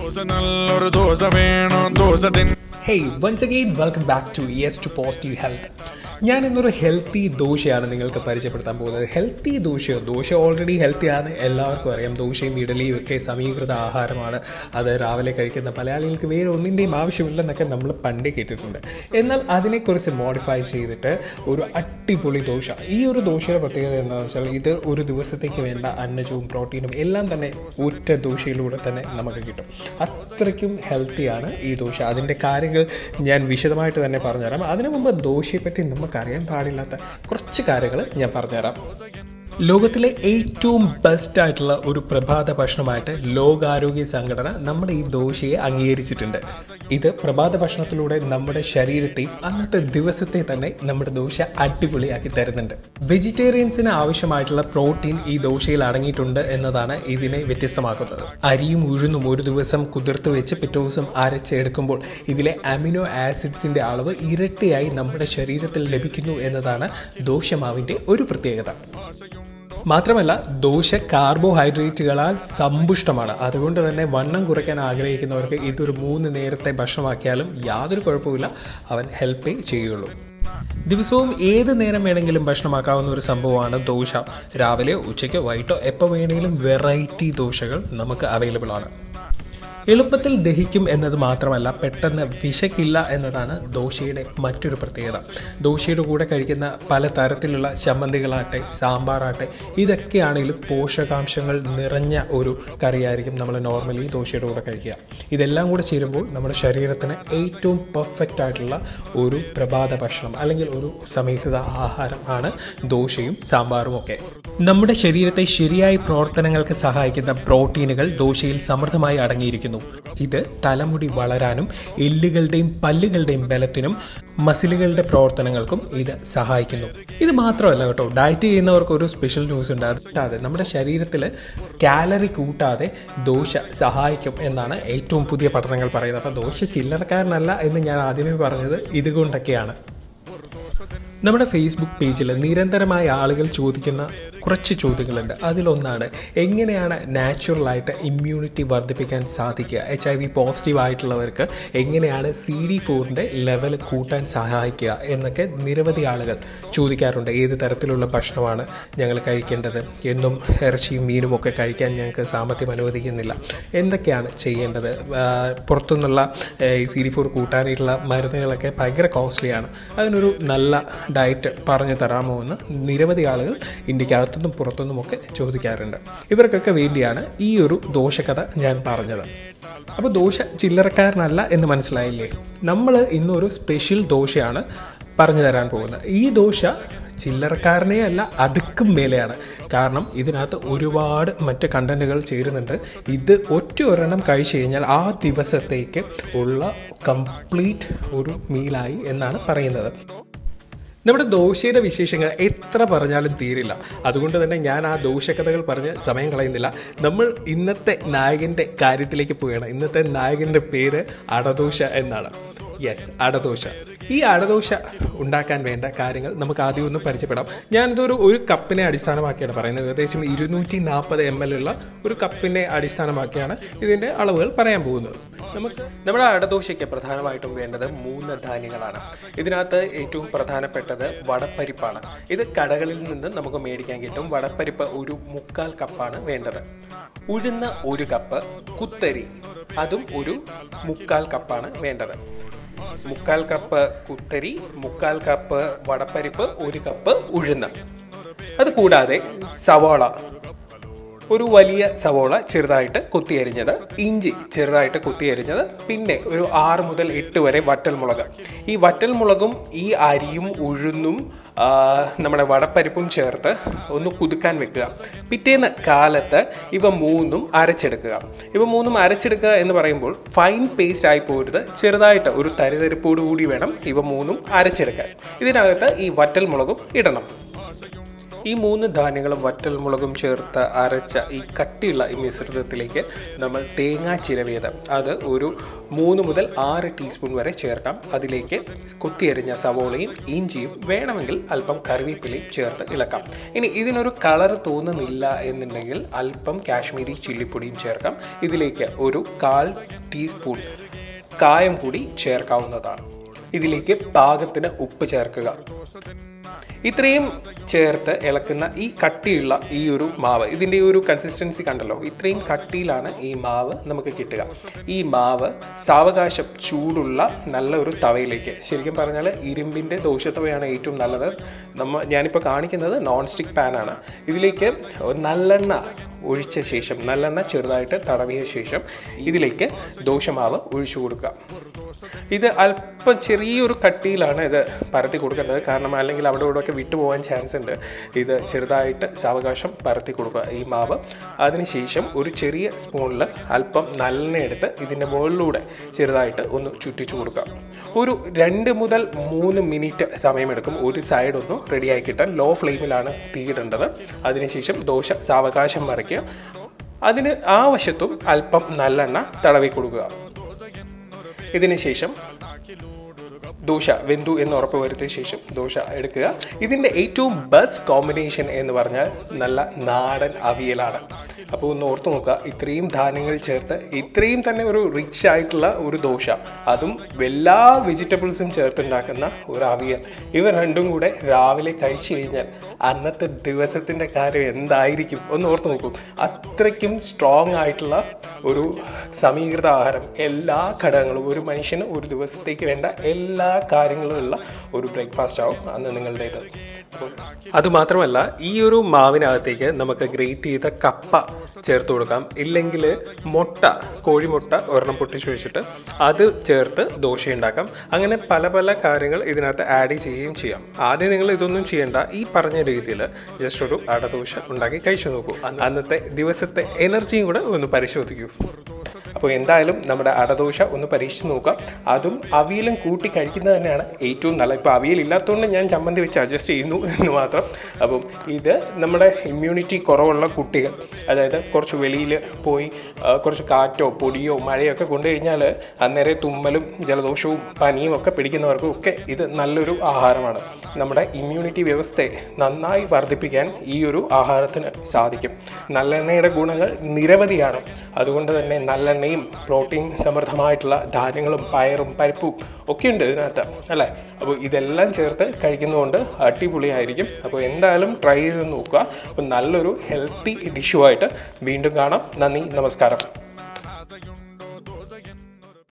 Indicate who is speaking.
Speaker 1: ദോശ നല്ലൊരു ദോശ വേണം ദോശ തിന്ന
Speaker 2: hey once again welcome back to yes to positive health ഞാൻ ഇന്നൊരു ഹെൽത്തി ദോശയാണ് നിങ്ങൾക്ക് പരിചയപ്പെടുത്താൻ പോകുന്നത് healthy dosa dosa already healthy ആണ് എല്ലാവർക്കും അറിയാം ദോശയും ഇഡലിയും ഒക്കെ സമീകൃത ആഹാരമാണ് അത് രാവിലെ കഴിക്കുന്ന മലയാളികൾക്ക് വേറെ ഒന്നിൻ്റെയും ആവശ്യമില്ലെന്നൊക്കെ നമ്മൾ പണ്ടേ കേട്ടിട്ടുണ്ട് എന്നാൽ അതിനെക്കുറിച്ച് മോഡിഫൈ ചെയ്തിട്ട് ഒരു അടിപൊളി ദോശ ഈ ഒരു ദോശയുടെ പ്രത്യേകത എന്താണെന്ന് വെച്ചാൽ ഇത് ഒരു ദിവസത്തേക്ക് വേണ്ട അന്നജവും പ്രോട്ടീനും എല്ലാം തന്നെ ഒറ്റ ദോശയിലൂടെ തന്നെ നമുക്ക് കിട്ടും അത്രയ്ക്കും ഹെൽത്തിയാണ് ഈ ദോശ അതിൻ്റെ കാര്യങ്ങൾ ഞാൻ വിശദമായിട്ട് തന്നെ പറഞ്ഞുതരാം അതിനു മുമ്പ് ദോശയെപ്പറ്റി നമുക്കറിയാൻ പാടില്ലാത്ത കുറച്ച് കാര്യങ്ങൾ ഞാൻ പറഞ്ഞുതരാം ലോകത്തിലെ ഏറ്റവും ബെസ്റ്റ് ആയിട്ടുള്ള ഒരു പ്രഭാത ഭക്ഷണമായിട്ട് ലോകാരോഗ്യ സംഘടന നമ്മുടെ ഈ ദോശയെ അംഗീകരിച്ചിട്ടുണ്ട് ഇത് പ്രഭാത ഭക്ഷണത്തിലൂടെ നമ്മുടെ ശരീരത്തെയും അന്നത്തെ ദിവസത്തെ തന്നെ നമ്മുടെ ദോശ അടിപൊളിയാക്കി തരുന്നുണ്ട് വെജിറ്റേറിയൻസിന് ആവശ്യമായിട്ടുള്ള പ്രോട്ടീൻ ഈ ദോശയിൽ അടങ്ങിയിട്ടുണ്ട് എന്നതാണ് ഇതിനെ വ്യത്യസ്തമാക്കുന്നത് അരിയും ഉഴുന്നും ഒരു ദിവസം കുതിർത്ത് വെച്ച് പിറ്റേ ദിവസം അരച്ചെടുക്കുമ്പോൾ ഇതിലെ അമിനോ ആസിഡ്സിന്റെ അളവ് ഇരട്ടിയായി നമ്മുടെ ശരീരത്തിൽ ലഭിക്കുന്നു എന്നതാണ് ദോശമാവിന്റെ ഒരു പ്രത്യേകത മാത്രമല്ല ദോശ കാർബോഹൈഡ്രേറ്റുകളാൽ സമ്പുഷ്ടമാണ് അതുകൊണ്ട് തന്നെ വണ്ണം കുറയ്ക്കാൻ ആഗ്രഹിക്കുന്നവർക്ക് ഇതൊരു മൂന്ന് നേരത്തെ ഭക്ഷണമാക്കിയാലും യാതൊരു കുഴപ്പമില്ല അവൻ ഹെൽപ്പേ ചെയ്യുള്ളൂ ദിവസവും ഏത് നേരം വേണമെങ്കിലും ഭക്ഷണമാക്കാവുന്ന ഒരു സംഭവമാണ് ദോശ രാവിലെ ഉച്ചയ്ക്കോ വൈകിട്ടോ എപ്പോൾ വേണമെങ്കിലും വെറൈറ്റി ദോശകൾ നമുക്ക് അവൈലബിൾ ആണ് എളുപ്പത്തിൽ ദഹിക്കും എന്നത് മാത്രമല്ല പെട്ടെന്ന് വിശക്കില്ല എന്നതാണ് ദോശയുടെ മറ്റൊരു പ്രത്യേകത ദോശയുടെ കൂടെ കഴിക്കുന്ന പല തരത്തിലുള്ള ചമ്മന്തികളാട്ടെ സാമ്പാറാട്ടെ ഇതൊക്കെയാണെങ്കിലും പോഷകാംശങ്ങൾ നിറഞ്ഞ ഒരു കറിയായിരിക്കും നമ്മൾ നോർമലി ദോശയുടെ കൂടെ കഴിക്കുക ഇതെല്ലാം കൂടെ ചേരുമ്പോൾ നമ്മുടെ ശരീരത്തിന് ഏറ്റവും പെർഫെക്റ്റ് ആയിട്ടുള്ള ഒരു പ്രഭാത ഭക്ഷണം അല്ലെങ്കിൽ ഒരു സമീകൃത ആഹാരം ആണ് ദോശയും സാമ്പാറും ഒക്കെ നമ്മുടെ ശരീരത്തെ ശരിയായ പ്രവർത്തനങ്ങൾക്ക് സഹായിക്കുന്ന പ്രോട്ടീനുകൾ ദോശയിൽ സമൃദ്ധമായി അടങ്ങിയിരിക്കുന്നു ഇത് തലമുടി വളരാനും എല്ലുകളുടെയും പല്ലുകളുടെയും ബലത്തിനും മസിലുകളുടെ പ്രവർത്തനങ്ങൾക്കും ഇത് സഹായിക്കുന്നു ഇത് മാത്രമല്ല കേട്ടോ ഡയറ്റ് ചെയ്യുന്നവർക്ക് ഒരു സ്പെഷ്യൽ ന്യൂസ് ഉണ്ട് അതെ നമ്മുടെ ശരീരത്തിൽ കാലറി കൂട്ടാതെ ദോശ സഹായിക്കും എന്നാണ് ഏറ്റവും പുതിയ പഠനങ്ങൾ പറയുന്നത് അപ്പോൾ ദോശ ചില്ലറക്കാരനല്ല എന്ന് ഞാൻ ആദ്യമേ പറഞ്ഞത് ഇതുകൊണ്ടൊക്കെയാണ് നമ്മുടെ ഫേസ്ബുക്ക് പേജിൽ നിരന്തരമായ ആളുകൾ ചോദിക്കുന്ന കുറച്ച് ചോദ്യങ്ങളുണ്ട് അതിലൊന്നാണ് എങ്ങനെയാണ് നാച്ചുറലായിട്ട് ഇമ്മ്യൂണിറ്റി വർദ്ധിപ്പിക്കാൻ സാധിക്കുക എച്ച് ഐ വി പോസിറ്റീവ് ആയിട്ടുള്ളവർക്ക് എങ്ങനെയാണ് സി ഡി ഫോറിൻ്റെ ലെവൽ കൂട്ടാൻ സഹായിക്കുക എന്നൊക്കെ നിരവധി ആളുകൾ ചോദിക്കാറുണ്ട് ഏത് തരത്തിലുള്ള ഭക്ഷണമാണ് ഞങ്ങൾ കഴിക്കേണ്ടത് എന്നും ഇറച്ചിയും മീനും ഒക്കെ കഴിക്കാൻ ഞങ്ങൾക്ക് സാമ്പത്തികം അനുവദിക്കുന്നില്ല എന്തൊക്കെയാണ് ചെയ്യേണ്ടത് ആ, പുറത്തുനിന്നുള്ള സി ഡി ഫോർ കൂട്ടാനായിട്ടുള്ള മരുന്നുകളൊക്കെ ഭയങ്കര കോസ്റ്റ്ലിയാണ് അതിനൊരു നല്ല ഡയറ്റ് പറഞ്ഞു തരാമോ എന്ന് നിരവധി ആളുകൾ ഇന്ത്യക്കകത്തുനിന്നും പുറത്തുനിന്നും ഒക്കെ ചോദിക്കാറുണ്ട് ഇവർക്കൊക്കെ വേണ്ടിയാണ് ഈ ഒരു ദോഷകഥ ഞാൻ പറഞ്ഞത് അപ്പോൾ ദോശ ചില്ലറക്കാരനല്ല എന്ന് മനസ്സിലായില്ലേ നമ്മൾ ഇന്നൊരു സ്പെഷ്യൽ ദോശയാണ് പറഞ്ഞു തരാൻ പോകുന്നത് ഈ ദോശ ചില്ലറക്കാരനേ അല്ല അതുക്കും മേലെയാണ് കാരണം ഇതിനകത്ത് ഒരുപാട് മറ്റ് കണ്ടന്റുകൾ ചേരുന്നുണ്ട് ഇത് ഒറ്റ ഒരെണ്ണം കഴിച്ചു കഴിഞ്ഞാൽ ആ ദിവസത്തേക്ക് ഉള്ള കംപ്ലീറ്റ് ഒരു മീലായി എന്നാണ് പറയുന്നത് നമ്മുടെ ദോശയുടെ വിശേഷങ്ങൾ എത്ര പറഞ്ഞാലും തീരില്ല അതുകൊണ്ട് തന്നെ ഞാൻ ആ ദോശക്കഥകൾ പറഞ്ഞ് സമയം കളയുന്നില്ല നമ്മൾ ഇന്നത്തെ നായകൻ്റെ കാര്യത്തിലേക്ക് പോവുകയാണ് ഇന്നത്തെ നായകൻ്റെ പേര് അടദോശ എന്നാണ് യെസ് അടദോശ ഈ അടദോശ ഉണ്ടാക്കാൻ വേണ്ട കാര്യങ്ങൾ നമുക്ക് ആദ്യം ഒന്ന് പരിചയപ്പെടാം ഞാനിതൊരു ഒരു കപ്പിനെ അടിസ്ഥാനമാക്കിയാണ് പറയുന്നത് ഏകദേശം ഇരുന്നൂറ്റി നാൽപ്പത് എം എൽ ഉള്ള ഒരു കപ്പിനെ അടിസ്ഥാനമാക്കിയാണ് ഇതിൻ്റെ അളവുകൾ പറയാൻ പോകുന്നത് നമുക്ക് നമ്മുടെ അടദോശയ്ക്ക് പ്രധാനമായിട്ടും വേണ്ടത് മൂന്ന് ധാന്യങ്ങളാണ് ഇതിനകത്ത് ഏറ്റവും പ്രധാനപ്പെട്ടത് വടപ്പരിപ്പാണ് ഇത് കടകളിൽ നിന്ന് നമുക്ക് മേടിക്കാൻ കിട്ടും വടപ്പരിപ്പ് ഒരു മുക്കാൽ കപ്പാണ് വേണ്ടത് ഉഴുന്ന ഒരു കപ്പ് കുത്തരി അതും ഒരു മുക്കാൽ കപ്പാണ് വേണ്ടത് മുക്കാൽ കപ്പ് കുത്തരി മുക്കാൽ കപ്പ് വടപ്പരിപ്പ് ഒരു കപ്പ് ഉഴുന്ന് അത് കൂടാതെ സവാള ഒരു വലിയ സവോള ചെറുതായിട്ട് കുത്തിയരിഞ്ഞത് ഇഞ്ചി ചെറുതായിട്ട് കുത്തിയരിഞ്ഞത് പിന്നെ ഒരു ആറ് മുതൽ എട്ട് വരെ വറ്റൽമുളക് ഈ വറ്റൽമുളകും ഈ അരിയും ഉഴുന്നും ആ, നമ്മുടെ വടപ്പരിപ്പും ചേർത്ത് ഒന്ന് കുതുക്കാൻ വെക്കുക പിറ്റേന്ന് കാലത്ത് ഇവ മൂന്നും അരച്ചെടുക്കുക ഇവ മൂന്നും അരച്ചെടുക്കുക എന്ന് പറയുമ്പോൾ ഫൈൻ പേസ്റ്റ് ആയി പോരുത് ചെറുതായിട്ട് ഒരു തരിതരിപ്പോടു കൂടി വേണം ഇവ മൂന്നും അരച്ചെടുക്കാൻ ഇതിനകത്ത് ഈ വറ്റൽമുളകും ഇടണം ഈ മൂന്ന് ധാന്യങ്ങളും വറ്റൽമുളകും ചേർത്ത് അരച്ച ഈ കട്ടിയുള്ള ഈ മിശ്രിതത്തിലേക്ക് നമ്മൾ തേങ്ങ ചിരവിയത് അത് ഒരു മൂന്ന് മുതൽ ആറ് ടീസ്പൂൺ വരെ ചേർക്കാം അതിലേക്ക് കൊത്തിയരിഞ്ഞ സവോളയും ഇഞ്ചിയും വേണമെങ്കിൽ അല്പം കറിവേപ്പിലയും ചേർത്ത് ഇളക്കാം ഇനി ഇതിനൊരു കളർ തോന്നുന്നില്ല എന്നുണ്ടെങ്കിൽ അല്പം കാശ്മീരി ചില്ലിപ്പൊടിയും ചേർക്കാം ഇതിലേക്ക് ഒരു കാൽ ടീസ്പൂൺ കായം കൂടി ചേർക്കാവുന്നതാണ് ഇതിലേക്ക് പാകത്തിന് ഉപ്പ് ചേർക്കുക ഇത്രയും ചേർത്ത് ഇളക്കുന്ന ഈ കട്ടിയുള്ള ഈ ഒരു മാവ് ഇതിൻ്റെ ഒരു കൺസിസ്റ്റൻസി കണ്ടല്ലോ ഇത്രയും കട്ടിയിലാണ് ഈ മാവ് നമുക്ക് കിട്ടുക ഈ മാവ് സാവകാശം ചൂടുള്ള നല്ല ഒരു തവയിലേക്ക് ശരിക്കും പറഞ്ഞാൽ ഇരുമ്പിൻ്റെ ദോശത്തവയാണ് ഏറ്റവും നല്ലത് നമ്മ ഞാനിപ്പോൾ കാണിക്കുന്നത് നോൺ സ്റ്റിക്ക് പാനാണ് ഇതിലേക്ക് നല്ലെണ്ണ ഒഴിച്ച ശേഷം നല്ലെണ്ണ ചെറുതായിട്ട് തടവിയ ശേഷം ഇതിലേക്ക് ദോശമാവ് ഒഴിച്ചു കൊടുക്കുക ഇത് അല്പം ചെറിയൊരു കട്ടിയിലാണ് ഇത് പരത്തി കൊടുക്കേണ്ടത് കാരണം അല്ലെങ്കിൽ അവിടെ ഇവിടെ ഒക്കെ വിട്ടുപോകാൻ ചാൻസ് ഉണ്ട് ഇത് ചെറുതായിട്ട് സാവകാശം പരത്തി കൊടുക്കുക ഈ മാവ് അതിനുശേഷം ഒരു ചെറിയ സ്പൂണിൽ അല്പം നല്ലെണ്ണ എടുത്ത് ഇതിൻ്റെ മുകളിലൂടെ ചെറുതായിട്ട് ഒന്ന് ചുറ്റിച്ചു കൊടുക്കുക ഒരു രണ്ട് മുതൽ മൂന്ന് മിനിറ്റ് സമയമെടുക്കും ഒരു സൈഡ് ഒന്ന് റെഡിയായി കിട്ടാൻ ലോ ഫ്ലെയിമിലാണ് തീയിടേണ്ടത് അതിനുശേഷം ദോശ സാവകാശം മറിക്കുക അതിന് ആ വശത്തും അല്പം നല്ലെണ്ണ തടവി കൊടുക്കുക ഇതിന് ശേഷം ദോശ വെന്തു എന്ന് ഉറപ്പ് വരുത്തിയ ശേഷം ദോശ എടുക്കുക ഇതിൻ്റെ ഏറ്റവും ബെസ്റ്റ് കോമ്പിനേഷൻ എന്ന് പറഞ്ഞാൽ നല്ല നാടൻ അവിയലാണ് അപ്പോൾ ഒന്ന് ഓർത്ത് നോക്കുക ഇത്രയും ധാന്യങ്ങൾ ചേർത്ത് ഇത്രയും തന്നെ ഒരു റിച്ച് ആയിട്ടുള്ള ഒരു ദോശ അതും എല്ലാ വെജിറ്റബിൾസും ചേർത്തുണ്ടാക്കുന്ന ഒരു അവിയൽ ഇവ രണ്ടും കൂടെ രാവിലെ കഴിച്ചു കഴിഞ്ഞാൽ അന്നത്തെ ദിവസത്തിൻ്റെ കാര്യം എന്തായിരിക്കും ഒന്ന് ഓർത്ത് നോക്കൂ അത്രയ്ക്കും സ്ട്രോങ് ആയിട്ടുള്ള ഒരു സമീകൃത ആഹാരം എല്ലാ ഘടകങ്ങളും ഒരു മനുഷ്യന് ഒരു ദിവസത്തേക്ക് വേണ്ട എല്ലാ കാര്യങ്ങളും ഉള്ള ഒരു ബ്രേക്ക്ഫാസ്റ്റ് ആവും അന്ന് നിങ്ങളുടേത് അപ്പം അതുമാത്രമല്ല ഈ ഒരു മാവിനകത്തേക്ക് നമുക്ക് ഗ്രേറ്റ് ചെയ്ത കപ്പ ചേർത്ത് കൊടുക്കാം ഇല്ലെങ്കിൽ മുട്ട കോഴിമുട്ട ഒരെണ്ണം പൊട്ടിച്ച് വെച്ചിട്ട് അത് ചേർത്ത് ദോശ ഉണ്ടാക്കാം അങ്ങനെ പല പല കാര്യങ്ങൾ ഇതിനകത്ത് ആഡ് ചെയ്യുകയും ചെയ്യാം ആദ്യം നിങ്ങൾ ഇതൊന്നും ചെയ്യേണ്ട ഈ പറഞ്ഞ രീതിയിൽ ജസ്റ്റ് ഒരു അടദോശ ഉണ്ടാക്കി കഴിച്ചു നോക്കൂ അന്ന് അന്നത്തെ ദിവസത്തെ എനർജിയും കൂടെ ഒന്ന് പരിശോധിക്കൂ അപ്പോൾ എന്തായാലും നമ്മുടെ അടദോശ ഒന്ന് പരീക്ഷിച്ച് നോക്കുക അതും അവിയലും കൂട്ടി കഴിക്കുന്നത് തന്നെയാണ് ഏറ്റവും നല്ല ഇപ്പോൾ അവിയൽ ഇല്ലാത്തതുകൊണ്ട് ഞാൻ ചമ്മന്തി വെച്ച് അഡ്ജസ്റ്റ് ചെയ്യുന്നു എന്ന് മാത്രം അപ്പം ഇത് നമ്മുടെ ഇമ്മ്യൂണിറ്റി കുറവുള്ള കുട്ടികൾ അതായത് കുറച്ച് വെളിയിൽ പോയി ആ, കുറച്ച് കാറ്റോ പൊടിയോ മഴയോ ഒക്കെ കൊണ്ടു കഴിഞ്ഞാൽ അന്നേരം തുമ്മലും ജലദോഷവും പനിയും ഒക്കെ പിടിക്കുന്നവർക്കും ഒക്കെ ഇത് നല്ലൊരു ആഹാരമാണ് നമ്മുടെ ഇമ്മ്യൂണിറ്റി വ്യവസ്ഥയെ നന്നായി വർദ്ധിപ്പിക്കാൻ ഈ ഒരു ആഹാരത്തിന് സാധിക്കും നല്ലെണ്ണയുടെ ഗുണങ്ങൾ നിരവധിയാണ് അതുകൊണ്ട് തന്നെ നല്ലെണ്ണയും പ്രോട്ടീൻ സമൃദ്ധമായിട്ടുള്ള ധാന്യങ്ങളും പയറും പരിപ്പും ഒക്കെ ഉണ്ട് ഇതിനകത്ത് അല്ലേ അപ്പോൾ ഇതെല്ലാം ചേർത്ത് കഴിക്കുന്നതുകൊണ്ട് അടിപൊളിയായിരിക്കും അപ്പോൾ എന്തായാലും ട്രൈ ചെയ്ത് നോക്കുക അപ്പോൾ നല്ലൊരു ഹെൽത്തി ഡിഷുമായിട്ട് വീണ്ടും കാണാം നന്ദി നമസ്കാരം